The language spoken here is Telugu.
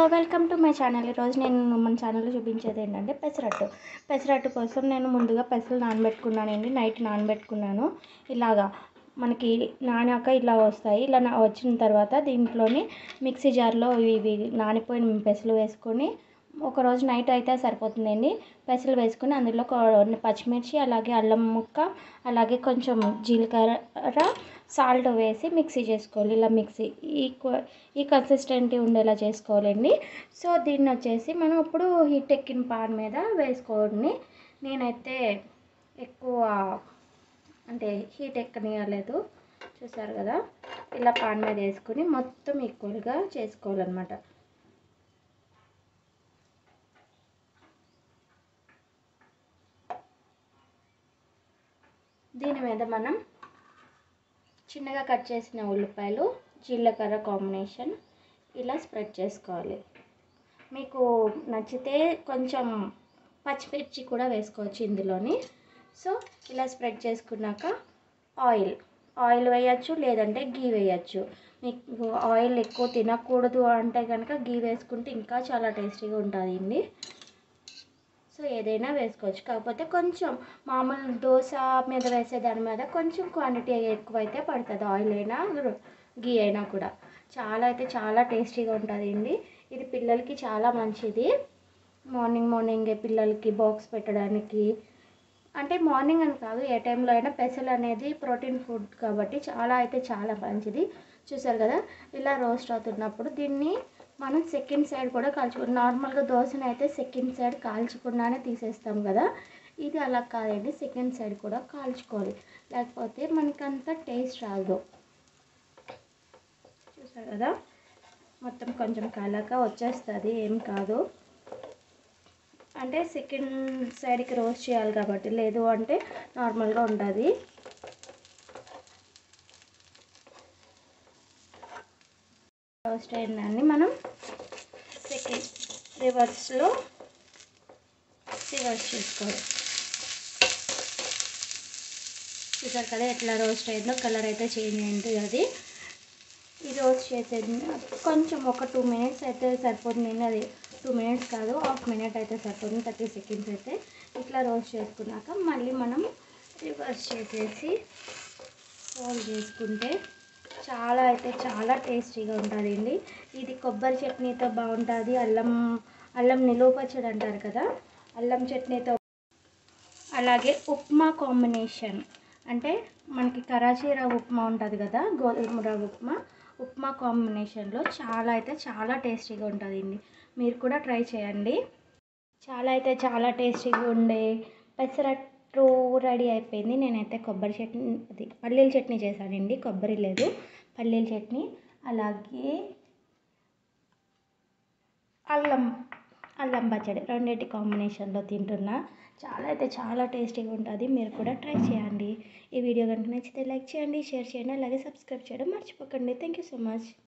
వెల్కమ్ టు మై ఛానల్ ఈరోజు నేను మన ఛానల్లో చూపించేది ఏంటంటే పెసరట్టు పెసరట్టు కోసం నేను ముందుగా పెసలు నానబెట్టుకున్నానండి నైట్ నానబెట్టుకున్నాను ఇలాగా మనకి నానాక ఇలా వస్తాయి ఇలా నా వచ్చిన తర్వాత దీంట్లోని మిక్సీ జార్లో ఇవి నానిపోయిన పెసలు వేసుకొని ఒక రోజు నైట్ అయితే సరిపోతుందండి పెసలు వేసుకొని అందులో కొన్ని పచ్చిమిర్చి అలాగే అల్లం ముక్క అలాగే కొంచెం జీలకర్ర సాల్ట్ వేసి మిక్సీ చేసుకోవాలి ఇలా మిక్సీ ఈ క్వ- ఈ కన్సిస్టెంటీ ఉండేలా చేసుకోవాలండి సో దీన్ని వచ్చేసి మనం ఇప్పుడు హీట్ ఎక్కిన పాన్ మీద వేసుకోండి నేనైతే ఎక్కువ అంటే హీట్ ఎక్కనియలేదు చూసారు కదా ఇలా పాన్ మీద వేసుకొని మొత్తం ఈక్వల్గా చేసుకోవాలన్నమాట దీని మీద మనం చిన్నగా కట్ చేసిన ఉల్లిపాయలు జీలకర్ర కాంబినేషన్ ఇలా స్ప్రెడ్ చేసుకోవాలి మీకు నచ్చితే కొంచెం పచ్చిమిర్చి కూడా వేసుకోవచ్చు ఇందులోని సో ఇలా స్ప్రెడ్ చేసుకున్నాక ఆయిల్ ఆయిల్ వేయచ్చు లేదంటే గీ వేయచ్చు మీకు ఆయిల్ ఎక్కువ తినకూడదు అంటే కనుక గీ వేసుకుంటే ఇంకా చాలా టేస్టీగా ఉంటుందండి సో ఏదైనా వేసుకోవచ్చు కాకపోతే కొంచెం మామూలు దోశ మీద వేసే దాని మీద కొంచెం క్వాంటిటీ ఎక్కువైతే పడుతుంది ఆయిల్ అయినా గీ అయినా కూడా చాలా అయితే చాలా టేస్టీగా ఉంటుంది అండి ఇది పిల్లలకి చాలా మంచిది మార్నింగ్ మార్నింగ్ పిల్లలకి బాక్స్ పెట్టడానికి అంటే మార్నింగ్ అని కాదు ఏ టైంలో అయినా పెసలు అనేది ప్రోటీన్ ఫుడ్ కాబట్టి చాలా అయితే చాలా మంచిది చూసారు కదా ఇలా రోస్ట్ అవుతున్నప్పుడు దీన్ని మనం సెకండ్ సైడ్ కూడా కాల్చుకో నార్మల్గా దోశని అయితే సెకండ్ సైడ్ కాల్చకుండానే తీసేస్తాం కదా ఇది అలా కాదండి సెకండ్ సైడ్ కూడా కాల్చుకోవాలి లేకపోతే మనకంత టేస్ట్ రాదు చూసారు కదా మొత్తం కొంచెం కాలాక వచ్చేస్తుంది ఏం కాదు అంటే సెకండ్ సైడ్కి రోస్ట్ చేయాలి కాబట్టి లేదు అంటే నార్మల్గా ఉంటుంది రోస్ట్ అయిందాన్ని మనం సెకండ్ రివర్స్లో రివర్స్ చేసుకోవాలి చూసారు కదా ఎట్లా రోస్ట్ అయిందో కలర్ అయితే చేంజ్ అయింది అది ఈ రోస్ట్ చేసేది కొంచెం ఒక టూ మినిట్స్ అయితే సరిపోతుంది అది టూ మినిట్స్ కాదు హాఫ్ మినిట్ అయితే సరిపోతుంది థర్టీ సెకండ్స్ అయితే ఇట్లా రోస్ట్ చేసుకున్నాక మళ్ళీ మనం రివర్స్ చేసేసి ఫోల్డ్ చేసుకుంటే చాలా అయితే చాలా టేస్టీగా ఉంటుందండి ఇది కొబ్బరి చట్నీతో బాగుంటుంది అల్లం అల్లం నిలువ పచ్చడి అంటారు కదా అల్లం చట్నీతో అలాగే ఉప్మా కాంబినేషన్ అంటే మనకి కరాచీ రవ్వ ఉప్మా ఉంటుంది కదా గోధుమ రవ్వ ఉప్మా ఉప్మా కాంబినేషన్లో చాలా అయితే చాలా టేస్టీగా ఉంటుందండి మీరు కూడా ట్రై చేయండి చాలా అయితే చాలా టేస్టీగా ఉండే పెసరట్టు రెడీ అయిపోయింది నేనైతే కొబ్బరి చట్నీ అది పల్లీల చట్నీ చేశానండి కొబ్బరి లేదు పల్లీల చట్నీ అలాగే అల్లం అల్లం పచ్చడి రెండింటి కాంబినేషన్లో తింటున్నా చాలా అయితే చాలా టేస్టీగా ఉంటుంది మీరు కూడా ట్రై చేయండి ఈ వీడియో కనుక నచ్చితే లైక్ చేయండి షేర్ చేయండి అలాగే సబ్స్క్రైబ్ చేయడం మర్చిపోకండి థ్యాంక్ యూ సో మచ్